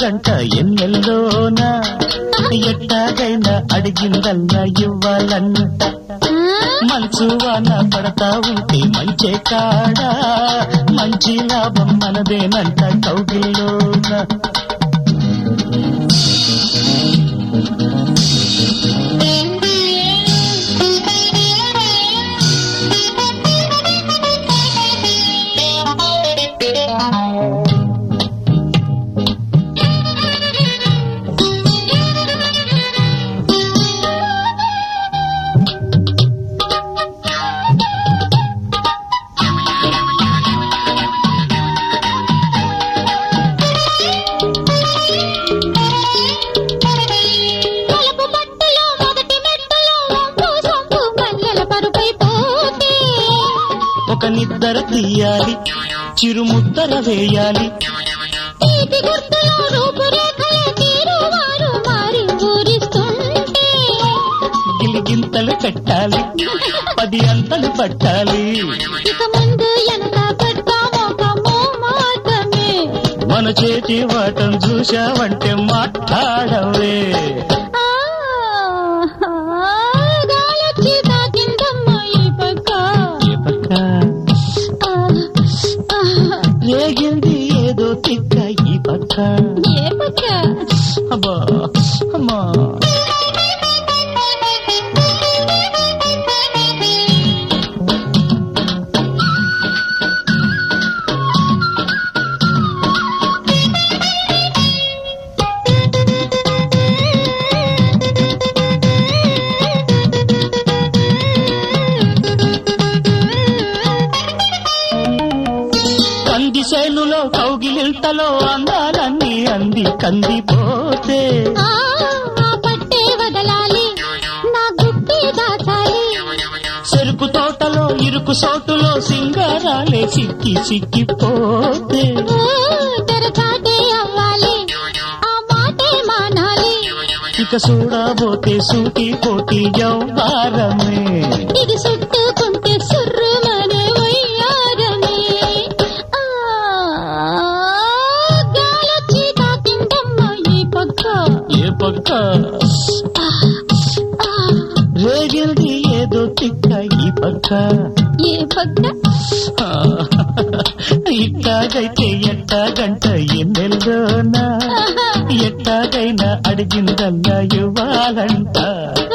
ఎట్టాగంట ఎన్నెల్లోన ఎట్టాగైనా అడిగిందల్లా ఇవ్వాలంట మంచు వాన పడతా ఉంటే మంచే కాడా మంచి లాభం మనదేనంట కౌగిల్లోన తలుపు పట్టులో మొదటి మెట్టులో వంపు సొంపు మల్లెల పరుపై పోతే ఒక నిద్దర తీయాలి చిరుముద్దర వేయాలి తీపి గుర్తులో రూపురేఖలే తీరువారు మారి ఊరిస్తుంటే గిలిగింతలు పెట్టాలి పది అంతలు పట్టాలి ఇక ముందు వెనక పెడతామో మాటమే మన చేతి వాటం చూశావంటే మాట్లాడవే ఆ, గాలొచ్చి తాకిందమ్మ ఈ పక్క ఏ పక్క ఆ, ఆ, రేగింది ఏదో తిక్క ఈ పక్క ఏ పక్క అబ్బా అమ్మా కంది శైలులో కౌగిలింతలో అందాలన్నీ అంది కందిపోతే ఆ, ఆ పట్టే వదలాలి నా గుట్టి దాచాలి చెరుకు తోటలో ఇరుకు సోటులో సింగారాలే సిక్కి సిక్కిపోతే ఓ, తెరచాటే అవ్వాలి ఆ మాటే మానాలి ఇక చూడబోతే సూటి పోటీ యౌవారమే ఇది చుట్టుకుంటే సుర్రుమనే వయ్యారని ఆ, గాలొచ్చి తాకిందమ్మ ఈ పక్క ఏ పక్క ఆ, ఆ, రేగిల్ది ఏదో తిక్క ఈ పక్క ఏ పక్క ఆ, ఇట్టాగైతే ఎట్టాగంట ఎన్నెల్లోనా ఆహా. ఎట్టాగైనా అడిగిందల్లా ఇవ్వాలంట